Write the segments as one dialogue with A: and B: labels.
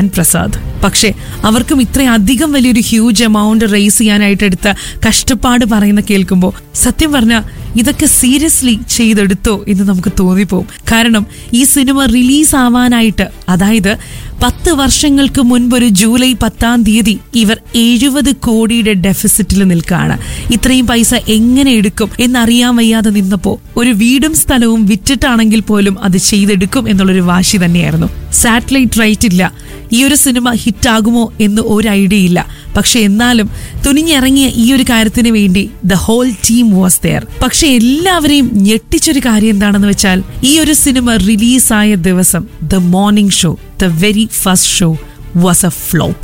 A: പ്രസാദ് പക്ഷേ അവർക്കും ഇത്രയധികം വലിയൊരു ഹ്യൂജ് എമൗണ്ട് റേസ് ചെയ്യാനായിട്ട് എടുത്ത കഷ്ടപ്പാട് പറയുന്ന കേൾക്കുമ്പോൾ സത്യം പറഞ്ഞാൽ ഇതൊക്കെ സീരിയസ്ലി ചെയ്തെടുത്തോ എന്ന് നമുക്ക് തോന്നിപ്പോവും കാരണം ഈ സിനിമ റിലീസ് ആവാനായിട്ട് അതായത് പത്ത് വർഷങ്ങൾക്ക് മുൻപ് ഒരു ജൂലൈ പത്താം തീയതി ഇവർ എഴുപത് കോടിയുടെ ഡെഫിസിറ്റിൽ നിൽക്കുകയാണ് ഇത്രയും പൈസ എങ്ങനെ എടുക്കും എന്നറിയാൻ വയ്യാതെ നിന്നപ്പോ ഒരു വീടും സ്ഥലവും വിറ്റിട്ടാണെങ്കിൽ പോലും അത് ചെയ്തെടുക്കും എന്നുള്ളൊരു വാശി തന്നെയായിരുന്നു സാറ്റലൈറ്റ് റൈറ്റ് ഇല്ല ഈ ഒരു സിനിമ ഹിറ്റാകുമോ എന്ന് ഒരു ഐഡിയ ഇല്ല പക്ഷെ എന്നാലും തുനിഞ്ഞിറങ്ങിയ ഈ ഒരു കാര്യത്തിന് വേണ്ടി the whole team was there പക്ഷെ എല്ലാവരെയും ഞെട്ടിച്ചൊരു കാര്യം എന്താണെന്ന് വെച്ചാൽ ഈ ഒരു സിനിമ റിലീസായ ദിവസം the morning show the very first show was a flop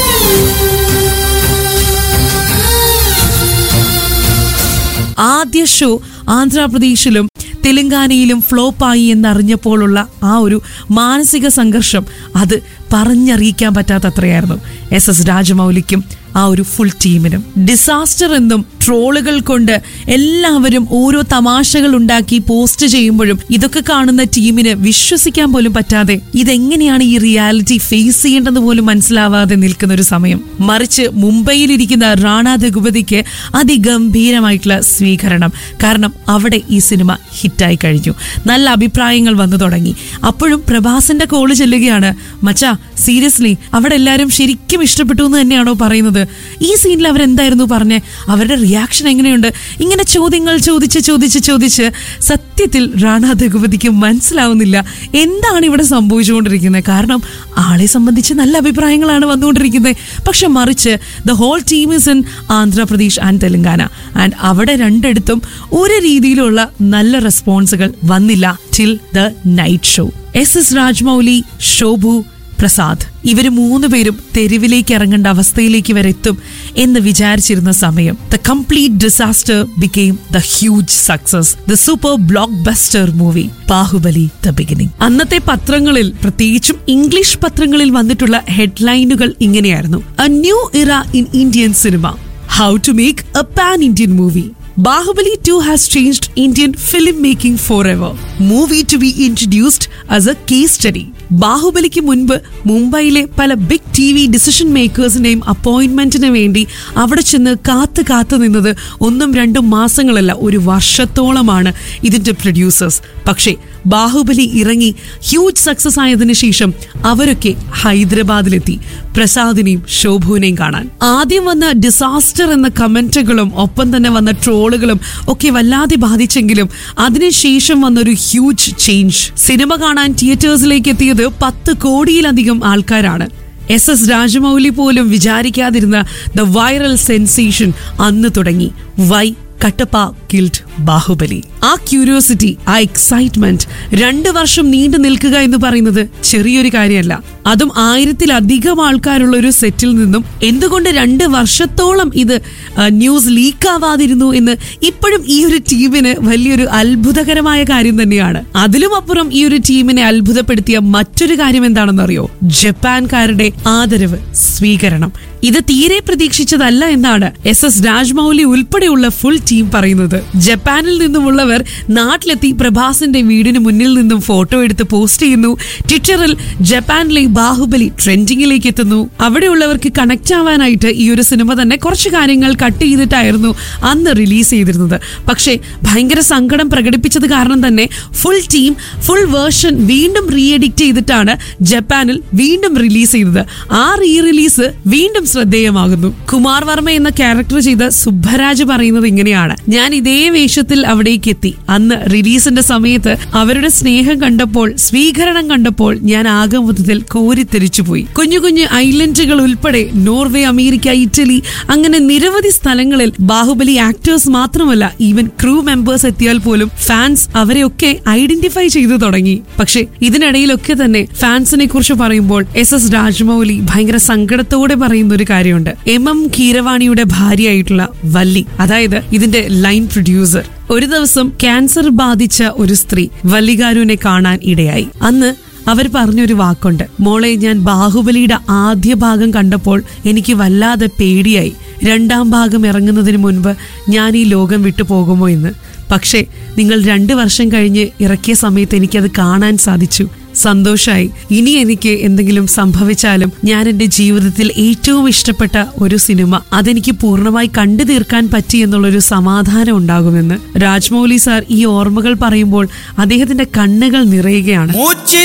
A: ആദ്യ ഷോ ആന്ധ്രാപ്രദേശിലും തെലങ്കാനയിലും ഫ്ലോപ്പായി എന്നറിഞ്ഞപ്പോഴുള്ള ആ ഒരു മാനസിക സംഘർഷം അത് പറഞ്ഞറിയിക്കാൻ പറ്റാത്തത്രയായിരുന്നു എസ് എസ് രാജമൗലിക്കും ആ ഒരു ഫുൾ ടീമിനും ഡിസാസ്റ്റർ എന്നും ട്രോളുകൾ കൊണ്ട് എല്ലാവരും ഓരോ തമാശകൾ ഉണ്ടാക്കി പോസ്റ്റ് ചെയ്യുമ്പോഴും ഇതൊക്കെ കാണുന്ന ടീമിന് വിശ്വസിക്കാൻ പോലും പറ്റാതെ ഇതെങ്ങനെയാണ് ഈ റിയാലിറ്റി ഫേസ് ചെയ്യേണ്ടത് പോലും മനസ്സിലാവാതെ നിൽക്കുന്ന ഒരു സമയം മറിച്ച് മുംബൈയിലിരിക്കുന്ന റാണ ദഗുപതിക്ക് അതിഗംഭീരമായിട്ടുള്ള സ്വീകരണം കാരണം അവിടെ ഈ സിനിമ ഹിറ്റായി കഴിഞ്ഞു നല്ല അഭിപ്രായങ്ങൾ വന്നു തുടങ്ങി അപ്പോഴും പ്രഭാസിന്റെ കോള് ചെല്ലുകയാണ് മച്ചാ സീരിയസ്ലി അവിടെ എല്ലാവരും ശരിക്കും ഇഷ്ടപ്പെട്ടു എന്ന് തന്നെയാണോ പറയുന്നത് ഈ സീനിൽ അവരെന്തായിരുന്നു പറഞ്ഞേ അവരുടെ റിയാക്ഷൻ എങ്ങനെയുണ്ട് ഇങ്ങനെ ചോദ്യങ്ങൾ ചോദിച്ച് ചോദിച്ച് ചോദിച്ച് സത്യത്തിൽ റാണ ദഗുപതിക്ക് മനസ്സിലാവുന്നില്ല എന്താണ് ഇവിടെ സംഭവിച്ചുകൊണ്ടിരിക്കുന്നത് കാരണം ആളെ സംബന്ധിച്ച് നല്ല അഭിപ്രായങ്ങളാണ് വന്നുകൊണ്ടിരിക്കുന്നത് പക്ഷെ മറിച്ച് the whole team is in Andhra Pradesh and Telangana and അവിടെ രണ്ടിടത്തും ഒരു രീതിയിലുള്ള നല്ല റെസ്പോൺസുകൾ വന്നില്ല till the night show S S Rajamouli Shobu Prasad ഇവര് മൂന്ന് പേരും തെരുവിലേക്ക് ഇറങ്ങേണ്ട അവസ്ഥയിലേക്ക് വരെ എത്തും എന്ന് വിചാരിച്ചിരുന്ന സമയം the complete disaster became the huge success the super blockbuster movie Baahubali the beginning അന്നത്തെ പത്രങ്ങളിൽ പ്രത്യേകിച്ചും ഇംഗ്ലീഷ് പത്രങ്ങളിൽ വന്നിട്ടുള്ള ഹെഡ്ലൈനുകൾ ഇങ്ങനെയായിരുന്നു a new era in Indian cinema how to make a pan Indian movie Bahubali 2 has changed Indian filmmaking forever. Movie to be introduced as a case study. ബാഹുബലിക്ക് മുൻപ് മുംബൈയിലെ പല ബിഗ് ടി വി ഡിസിഷൻ മേക്കേഴ്സിന്റെയും അപ്പോയിന്റ്മെന്റിന് വേണ്ടി അവിടെ ചെന്ന് കാത്തു കാത്തു നിന്നത് ഒന്നും രണ്ടും മാസങ്ങളല്ല ഒരു വർഷത്തോളമാണ് ഇതിന്റെ പ്രൊഡ്യൂസേഴ്സ് പക്ഷേ ബാഹുബലി ഇറങ്ങി ഹ്യൂജ് സക്സസ് ആയതിനു ശേഷം അവരൊക്കെ ഹൈദരാബാദിലെത്തി പ്രസാദിനെയും ശോഭുവിനെയും കാണാൻ ആദ്യം വന്ന ഡിസാസ്റ്റർ എന്ന കമന്റുകളും ഒപ്പം തന്നെ വന്ന ട്രോളുകളും ഒക്കെ വല്ലാതെ ബാധിച്ചെങ്കിലും അതിനുശേഷം വന്ന ഒരു ഹ്യൂജ് ചേഞ്ച് സിനിമ കാണാൻ തിയേറ്റേഴ്സിലേക്ക് എത്തിയത് പത്ത് കോടിയിലധികം ആൾക്കാരാണ് എസ് എസ് രാജമൗലി പോലും വിചാരിക്കാതിരുന്ന ദ വൈറൽ സെൻസേഷൻ അന്ന് തുടങ്ങി വൈ കട്ടപ്പ കിൽഡ് ബാഹുബലി ആ ക്യൂരിയോസിറ്റി ആ എക്സൈറ്റ്മെന്റ് രണ്ട് വർഷം നീണ്ടു നിൽക്കുക എന്ന് പറയുന്നത് ചെറിയൊരു കാര്യമല്ല അതും ആയിരത്തിലധികം ആൾക്കാരുള്ള ഒരു സെറ്റിൽ നിന്നും എന്തുകൊണ്ട് രണ്ട് വർഷത്തോളം ഇത് ആ, ന്യൂസ് ലീക്ക് ആവാതിരുന്നു എന്ന് ഇപ്പോഴും ഈ ഒരു ടീമിന് വലിയൊരു അത്ഭുതകരമായ കാര്യം തന്നെയാണ് അതിലും അപ്പുറം ഈ ഒരു ടീമിനെ അത്ഭുതപ്പെടുത്തിയ മറ്റൊരു കാര്യം എന്താണെന്നറിയോ ജപ്പാൻകാരുടെ ആദരവ് സ്വീകരണം ഇത് തീരെ പ്രതീക്ഷിച്ചതല്ല എന്നാണ് എസ് എസ് രാജ്മൗലി ഉൾപ്പെടെയുള്ള ഫുൾ ടീം പറയുന്നത് ജപ്പാനിൽ നിന്നുമുള്ളവർ നാട്ടിലെത്തി പ്രഭാസിന്റെ വീടിന് മുന്നിൽ നിന്നും ഫോട്ടോ എടുത്ത് പോസ്റ്റ് ചെയ്യുന്നു ട്വിറ്ററിൽ ജപ്പാനിലെ ബാഹുബലി ട്രെൻഡിങ്ങിലേക്ക് എത്തുന്നു അവിടെയുള്ളവർക്ക് കണക്ട് ആവാനായിട്ട് ഈ ഒരു സിനിമ തന്നെ കുറച്ച് കാര്യങ്ങൾ കട്ട് ചെയ്തിട്ടായിരുന്നു അന്ന് റിലീസ് ചെയ്തിരുന്നത് പക്ഷേ ഭയങ്കര സങ്കടം പ്രകടിപ്പിച്ചത് കാരണം തന്നെ ഫുൾ ടീം ഫുൾ വേർഷൻ വീണ്ടും റീ എഡിക്ട് ചെയ്തിട്ടാണ് ജപ്പാനിൽ വീണ്ടും റിലീസ് ചെയ്തത് ആ റീ റിലീസ് വീണ്ടും ശ്രദ്ധേയമാകുന്നു കുമാർ വർമ്മ എന്ന ക്യാരക്ടർ ചെയ്ത സുബ്ബരാജ് പറയുന്നത് ഇങ്ങനെയാണ് ഞാൻ ഇതേ വേഷത്തിൽ അവിടേക്ക് എത്തി അന്ന് റിലീസിന്റെ സമയത്ത് അവരുടെ സ്നേഹം കണ്ടപ്പോൾ സ്വീകരണം കണ്ടപ്പോൾ ഞാൻ ആകെ മൊത്തത്തിൽ കോരിത്തെരിച്ചുപോയി കുഞ്ഞു കുഞ്ഞു ഐലൻഡുകൾ ഉൾപ്പെടെ നോർവേ അമേരിക്ക ഇറ്റലി അങ്ങനെ നിരവധി സ്ഥലങ്ങളിൽ ബാഹുബലി ആക്ടേഴ്സ് മാത്രമല്ല ഈവൻ ക്രൂ മെമ്പേഴ്സ് എത്തിയാൽ പോലും ഫാൻസ് അവരെയൊക്കെ ഐഡന്റിഫൈ ചെയ്തു തുടങ്ങി പക്ഷെ ഇതിനിടയിലൊക്കെ തന്നെ ഫാൻസിനെ കുറിച്ച് പറയുമ്പോൾ എസ് എസ് രാജമൗലി ഭയങ്കര സങ്കടത്തോടെ പറയുന്ന ഒരു കാര്യമുണ്ട് എം എം കീരവാണിയുടെ ഭാര്യയായിട്ടുള്ള വല്ലി അതായത് ഇതിന്റെ ലൈൻ പ്രൊഡ്യൂസർ ഒരു ദിവസം ക്യാൻസർ ബാധിച്ച ഒരു സ്ത്രീ വല്ലികാരുവിനെ കാണാൻ ഇടയായി അന്ന് അവർ പറഞ്ഞൊരു വാക്കുണ്ട് മോളെ ഞാൻ ബാഹുബലിയുടെ ആദ്യ ഭാഗം കണ്ടപ്പോൾ എനിക്ക് വല്ലാതെ പേടിയായി രണ്ടാം ഭാഗം ഇറങ്ങുന്നതിന് മുൻപ് ഞാൻ ഈ ലോകം വിട്ടു പോകുമോ എന്ന് പക്ഷേ നിങ്ങൾ രണ്ട് വർഷം കഴിഞ്ഞ് ഇറക്കിയ സമയത്ത് എനിക്കത് കാണാൻ സാധിച്ചു സന്തോഷായി ഇനി എനിക്ക് എന്തെങ്കിലും സംഭവിച്ചാലും ഞാൻ എന്റെ ജീവിതത്തിൽ ഏറ്റവും ഇഷ്ടപ്പെട്ട ഒരു സിനിമ അതെനിക്ക് പൂർണ്ണമായി കണ്ടു തീർക്കാൻ പറ്റി എന്നുള്ളൊരു സമാധാനം ഉണ്ടാകുമെന്ന് രാജ്മൗലി സാർ ഈ ഓർമ്മകൾ പറയുമ്പോൾ അദ്ദേഹത്തിന്റെ കണ്ണുകൾ നിറയുകയാണ്
B: മൂച്ചിൽ